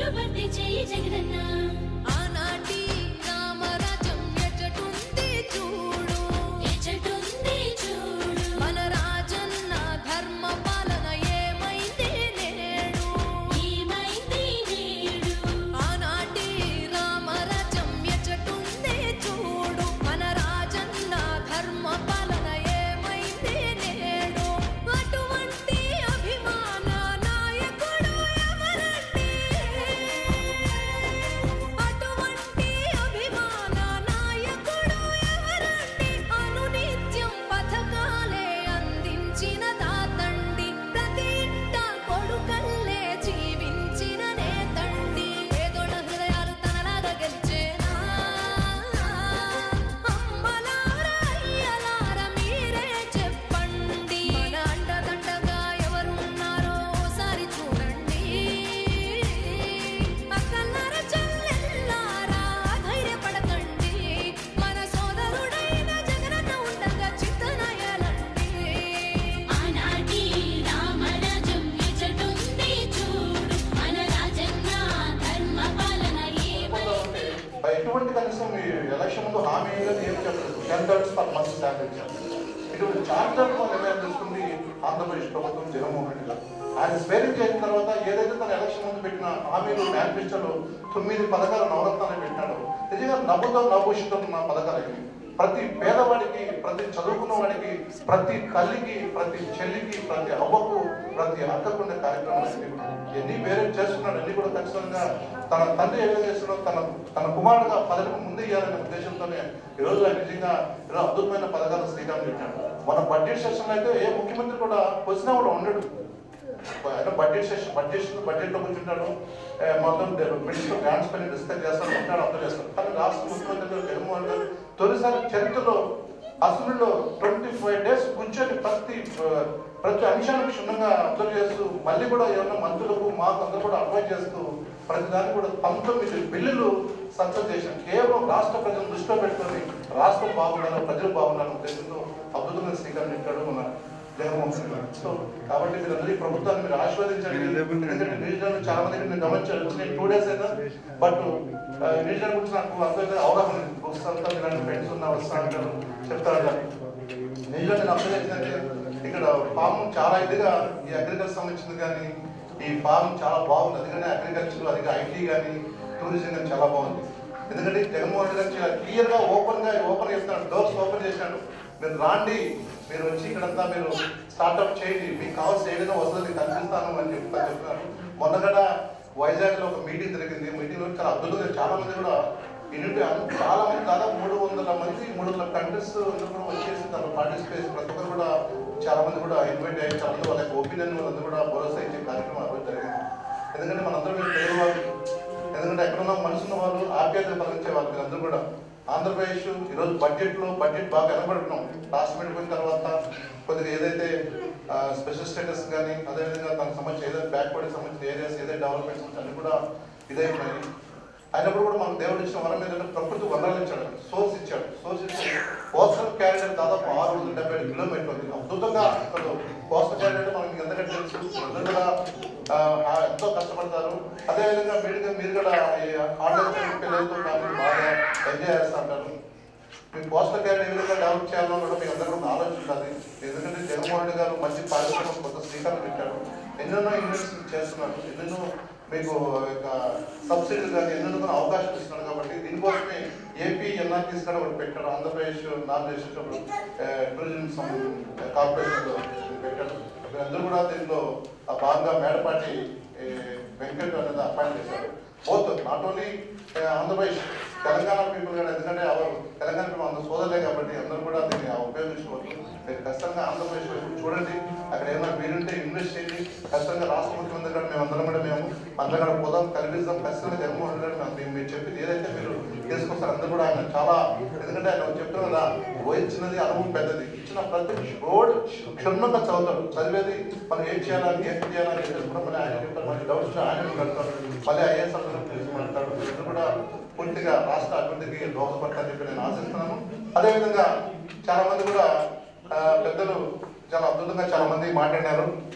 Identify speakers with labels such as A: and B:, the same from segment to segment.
A: పట్టుబట్టి చేయి జగనన్న
B: ఆనాటి రామరాజ్యం ఎచ్చటుంది చూడు
A: ఎచ్చటుంది చూడు
B: మన రాజన్న ధర్మ పాలన ఏమైంది నేడు
A: ఏమైంది నేడు
B: ఆనాటి రామరాజ్యం ఎచ్చటుంది చూడు మన రాజన్న ధర్మ పాలన ఏమైంది నేడు అటువంటి అభిమాన నాయకుడు ఎవరండి అటువంటి అభిమాన నాయకుడు ఎవరండి అనునిత్యం పథకాలే అందించిన దాతండి ప్రతి ఇంట కొడుకల్లే జీవించిన నేతండి పేదోళ్ళ హృదయాలు తనలాగా గెలిచేనా అమ్మలారా అయ్యలారా మీరే చెప్పండి మన అండదండగా ఎవరున్నారో ఓసారి చూడండి అక్కలారా చెల్లెల్లారా ధైర్యపడకండి మన సోదరుడైన జగనన్న ఉండగా చింతనయలండి
A: ఆనాటి రామరాజ్యం ఎచ్చటుంది చూడు మన రాజన్న ధర్మ పాలన ఏమైంది
C: ఎటువంటి కనీసం మీ ఎలక్షన్ ముందు హామీ ఏం చెప్పలేదు ten thirds per month salary ఇచ్చారు ఇటువంటి చార్టర్ నిర్ణయం తీసుకుంది ఆంధ్రప్రదేశ్ ప్రభుత్వం జగన్మోహన్ రెడ్డి గారు ఆయన స్వేరింగ్ చేసిన తర్వాత ఏదైతే తన ఎలక్షన్ ముందు పెట్టిన హామీలు మేనిఫెస్టోలో తొమ్మిది పథకాలు నవరత్నాలు పెట్టినాడు నిజంగా నవ్వుతో నవ్వుషితో ఉన్న పథకాలు ఇవి ప్రతి పేదవాడికి ప్రతి చదువుకున్న వాడికి ప్రతి తల్లికి ప్రతి చెల్లికి ప్రతి అవ్వకు ప్రతి అక్కకు ఉండే కార్యక్రమాలు ఇవి కూడా. ఎన్ని వేరే చేస్తున్నాడు అన్ని కూడా ఖచ్చితంగా తన తండ్రి ఏం చేస్తున్నాడో తన తన కుమారుడుగా పదవికి ముందు ఇవ్వాలనే ఉద్దేశంతోనే ఈ రోజు ఆయన నిజంగా ఇలా అద్భుతమైన పథకాలు శ్రీకారం చుట్టాడు మన బడ్జెట్ సెషన్ అయితే ఏ ముఖ్యమంత్రి కూడా క్వశ్చన్ కూడా ఉండడు ఆయన బడ్జెట్ సెషన్ బడ్జెట్ బడ్జెట్ లో కూర్చుంటాడు ఏ, మొత్తం మినిస్టర్ గ్రాంట్స్ పని డిస్కస్ చేస్తాడు ఉంటాడు అర్థం చేస్తాడు కానీ రాష్ట్ర ముఖ్యమంత్రి గారు జగన్మోహన్ గారు తొలిసారి చరిత్రలో అసెంబ్లీలో ట్వంటీ ఫైవ్ డేస్ కూర్చొని ప్రతి ఆ, ప్రతి అంశాన్ని క్షుణ్ణంగా అబ్జర్వ్ చేస్తూ మళ్ళీ కూడా ఏమైనా మంత్రులకు మాకు అందరూ కూడా అడ్వైజ్ చేస్తూ ప్రతి దాన్ని కూడా పంతొమ్మిది బిల్లులు సక్సెస్ చేశాం కేవలం రాష్ట్ర ప్రజలను దృష్టిలో పెట్టుకొని రాష్ట్రం బాగుండాలి ప్రజలు బాగుండాలని ఉద్దేశంతో అద్భుతమైన శ్రీకారం చుట్టాడు మన జగన్మోహన్ రెడ్డి గారు సో కాబట్టి మీరు అందరూ ఈ ప్రభుత్వాన్ని మీరు ఆశీర్వదించండి ఎందుకంటే న్యూజిలాండ్ చాలా మందికి నేను గమనించాను నేను టూ డేస్ అయినా బట్ న్యూజిలాండ్ గురించి నాకు అంత అవగాహన లేదు. బుక్స్ అంతా ఇలాంటి ఫ్రెండ్స్ ఉన్నా వస్తా అంటారు చెప్తారు కానీ న్యూజిలాండ్ నేను అబ్జర్వ్ చేసిందంటే ఇక్కడ ఫామ్ చాలా ఇదిగా ఈ అగ్రికల్చర్ సంబంధించింది కానీ ఈ ఫామ్ చాలా బాగుంది అందుకనే అగ్రికల్చర్ అది ఐటీ కానీ టూరిజం కానీ చాలా బాగుంది ఎందుకంటే జగన్మోహన్ రెడ్డి గారు చాలా క్లియర్ గా ఓపెన్ గా ఓపెన్ చేస్తున్నాడు డోర్స్ ఓపెన్ చేసినాడు మీరు రాండి మీరు వచ్చి ఇక్కడంతా మీరు స్టార్ట్అప్ చేయండి మీకు కావాల్సిన ఏదైనా వస్తుంది కల్పిస్తాను అని చెప్తా చెప్తున్నారు మొన్న కూడా వైజాగ్ లో ఒక మీటింగ్ జరిగింది మీటింగ్ లో చాలా అద్భుతంగా చాలా మంది కూడా యూనిట్ చాలా మంది దాదాపు మూడు వందల మంది మూడు వందల కంట్రీస్ కూడా వచ్చేసి దాంట్లో పార్టిసిపేట్ ప్రతి ఒక్కరు కూడా చాలా మంది కూడా ఇన్వైట్ అయ్యి చాలా మంది వాళ్ళ యొక్క ఒపీనియన్ వాళ్ళందరూ కూడా భరోసా ఇచ్చే కార్యక్రమం ఆ రోజు జరిగింది ఎందుకంటే మనందరం మీరు పేదవాళ్ళు ఎందుకంటే ఎక్కడున్న మనుషున్న వాళ్ళు ఆప్యాయత పలించే వాళ్ళు మీరందరూ కూడా ఆంధ్రప్రదేశ్ ఈరోజు బడ్జెట్ లో బడ్జెట్ బాగా కనబడుతున్నాం రాష్ట్రం వెళ్ళిపోయిన తర్వాత కొద్దిగా ఏదైతే స్పెషల్ స్టేటస్ కానీ అదేవిధంగా దానికి సంబంధించి ఏదైతే బ్యాక్వర్డ్ సంబంధించిన ఏరియాస్ ఏదైతే డెవలప్మెంట్స్ అన్ని కూడా ఇదే ఉన్నాయి అయినప్పుడు కూడా మనకు దేవుడు ఇచ్చిన వరం ఏంటంటే ప్రకృతి వనరులు ఇచ్చాడు సోర్స్ ఇచ్చాడు సోర్స్ ఇచ్చి కోస్టల్ క్యారిడర్ దాదాపు ఆరు వందల డెబ్బై ఏడు కిలోమీటర్లు ఉంది అద్భుతంగా అక్కడ కోస్టల్ క్యారిడర్ మనకి ఎందుకంటే తెలుసు అందరూ కూడా ఆ, ఆ, ఎంతో కష్టపడతారు అదేవిధంగా మీరు కూడా- మీరు కూడా హాలిడేస్ పిల్లలతో ఫ్యామిలీ బాగా ఎంజాయ్ చేస్తూ ఉంటారు మీ కోస్టల్ క్యారిడర్ ఏ విధంగా డెవలప్ చేయాలో కూడా మీకు అందరూ కూడా ఆలోచన ఉండాలి ఎందుకంటే జగన్మోహన్ రెడ్డి గారు మంచి పారిశ్రామిక కొత్త శ్రీకారం పెట్టారు ఎన్నెన్నో ఇన్వెస్ట్మెంట్ చేస్తున్నారు ఎన్నెన్నో మీకు సబ్సిడీలు కానీ ఎన్నెన్నో అవకాశాలు ఇస్తున్నాడు కాబట్టి దీనికోసమే ఏపీ ఎన్ఆర్టీస్ కూడా ఒకటి పెట్టాడు ఆంధ్రప్రదేశ్ నాన్ చేసేటప్పుడు టూరిజం కార్పొరేషన్ పెట్టాడు వీరందరూ కూడా దీంట్లో ఆ భాగంగా మేడపాటి ఏ, వెంకట్ అనేది అపాయింట్ చేశారు both not only Andhra Pradesh Telangana people కూడా ఎందుకంటే అవరు తెలంగాణ పీపుల్ అందరూ సోదరులే కాబట్టి అందరూ కూడా దీన్ని ఉపయోగించుకోవచ్చు మీరు ఖచ్చితంగా ఆంధ్రప్రదేశ్ వైపు చూడండి అక్కడ ఏమైనా మీరుంటే ఇన్వెస్ట్ చేయండి ఖచ్చితంగా రాష్ట్ర ముఖ్యమంత్రి గారు మేము అందరం కూడా మేము అందరం కూడా పోదాం కల్పిస్తాం ఖచ్చితంగా జగన్మోహన్ రెడ్డి గారు మేము మీరు చెప్పింది ఏదైతే మీరు తీసుకొస్తారు అందరూ కూడా ఆయన చాలా ఎందుకంటే ఆయన చెప్తున్నారు కదా వహించినది అనుభవం పెద్దది ఇచ్చిన ప్రతి రోడ్ క్షుణ్ణంగా చదువుతాడు చదివేది మనం ఏం చేయాలని ఏం చేయాలని చెప్పేసి కూడా మళ్ళీ ఆయన చెప్తారు మళ్ళీ డౌట్స్ ఆయన కడతాడు మళ్ళీ ఐఏఎస్ అందరూ తీసుకుంటాడు ఇది కూడా పూర్తిగా రాష్ట్ర అభివృద్ధికి దోహదపడతారని చెప్పి నేను ఆశిస్తున్నాను అదేవిధంగా చాలా మంది కూడా ఆ, పెద్దలు చాలా అద్భుతంగా చాలా మంది మాట్లాడినారు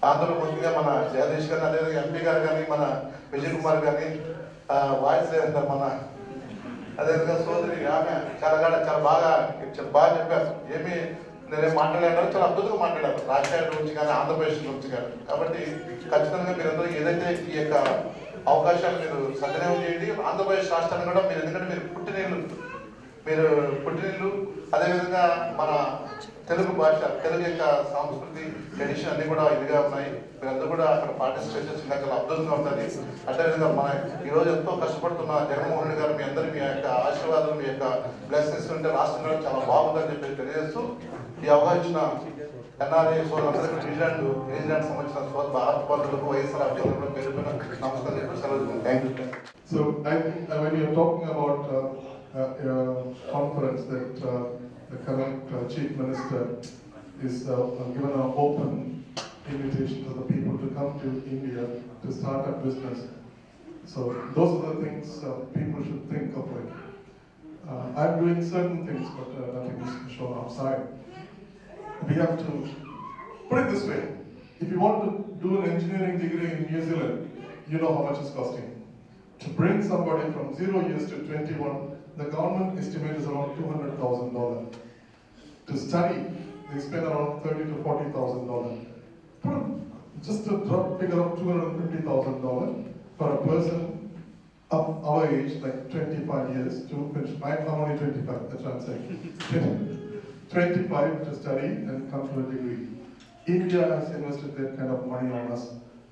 C: అందులో ముఖ్యంగా మన జగదీష్ గారిని అదేవిధంగా ఎంపీ గారు కానీ మన విజయ్ కుమార్ గారిని ఆ, వాయిస్ అంటారు మన అదేవిధంగా సోదరి ఆమె చాలా కాడ చాలా బాగా చాలా బాగా చెప్పారు ఏమి నేనేం మాట్లాడారు చాలా అద్భుతంగా మాట్లాడారు రాజశేఖర్ గురించి కానీ ఆంధ్రప్రదేశ్ గురించి కానీ కాబట్టి ఖచ్చితంగా మీరందరూ ఏదైతే ఈ యొక్క అవకాశాలు మీరు సద్వినియోగం చేయండి ఆంధ్రప్రదేశ్ రాష్ట్రాన్ని కూడా మీరు ఎందుకంటే మీరు పుట్టినీళ్ళు మీరు పుట్టినీళ్ళు అదేవిధంగా మన తెలుగు భాష తెలుగు యొక్క సంస్కృతి ట్రెడిషన్ అన్ని కూడా ఇదిగా ఉన్నాయి మీరందరూ కూడా అక్కడ పార్టిసిపేట్ చేసిన చాలా అద్భుతంగా ఉంటుంది అదేవిధంగా మన ఈ రోజు ఎంతో కష్టపడుతున్న జగన్మోహన్ రెడ్డి గారు మీ అందరి మీ యొక్క ఆశీర్వాదం మీ యొక్క బ్లెస్సింగ్స్ ఉంటే రాష్ట్రం కూడా చాలా బాగుందని చెప్పి తెలియజేస్తూ ఈ అవకాశం ఇచ్చిన ఎన్ఆర్ఐ సోదరులందరికీ న్యూజిలాండ్ న్యూజిలాండ్ సంబంధించిన సోదరు భారత పౌరులకు వైఎస్ఆర్ అభ్యర్థులకు పేరు పైన నమస్కారం చెప్పి సెలవు thank you
D: So I think uh, when you're talking about uh, uh, uh, conference that uh, the current uh, chief minister is uh, given an open invitation to the people to come to India to start a business. So those are the things uh, people should think of it. Uh, I'm doing certain things, but uh, nothing is shown outside. We have to put it this way: if you want to do an engineering degree in New Zealand, you know how much it's costing. To bring somebody from zero years to 21, the government estimate is around $200,000. To study, they spend around thirty to $40,000. Put just a drop figure of $250,000 for a person of our age, like 25 years, to finish. I'm only 25, that's what I'm saying. 25 to study and come to a degree. India has invested that kind of money on us.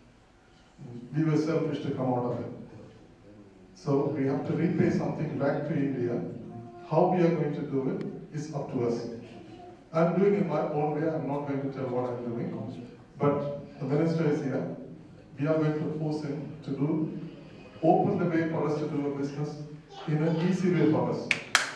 D: We were selfish to come out of it. So we have to repay something back to India. How we are going to do it is up to us. I'm doing it my own way. I'm not going to tell what I'm doing. But the minister is here. We are going to force him to do, open the way for us to do a business in an easy way for us.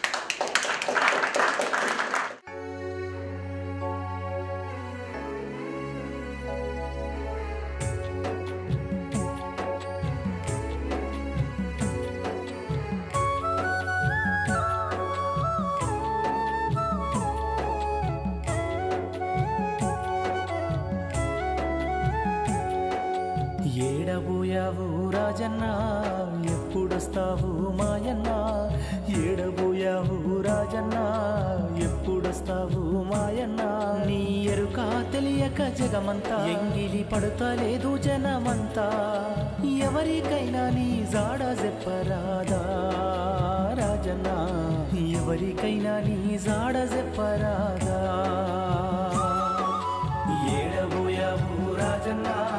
E: ఏడబోయావు రాజన్న ఎప్పుడొస్తావు మాయన్న ఏడబోయావు రాజన్న ఎప్పుడొస్తావు మాయన్న నీ ఎరుక తెలియక జగమంతా ఎంగిలి పడుతలేదు జనమంతా ఎవరికైనా నీ జాడ చెప్పరాదా రాజన్న ఎవరికైనా నీ జాడ చెప్పరాదా ఏడబోయావు రాజన్న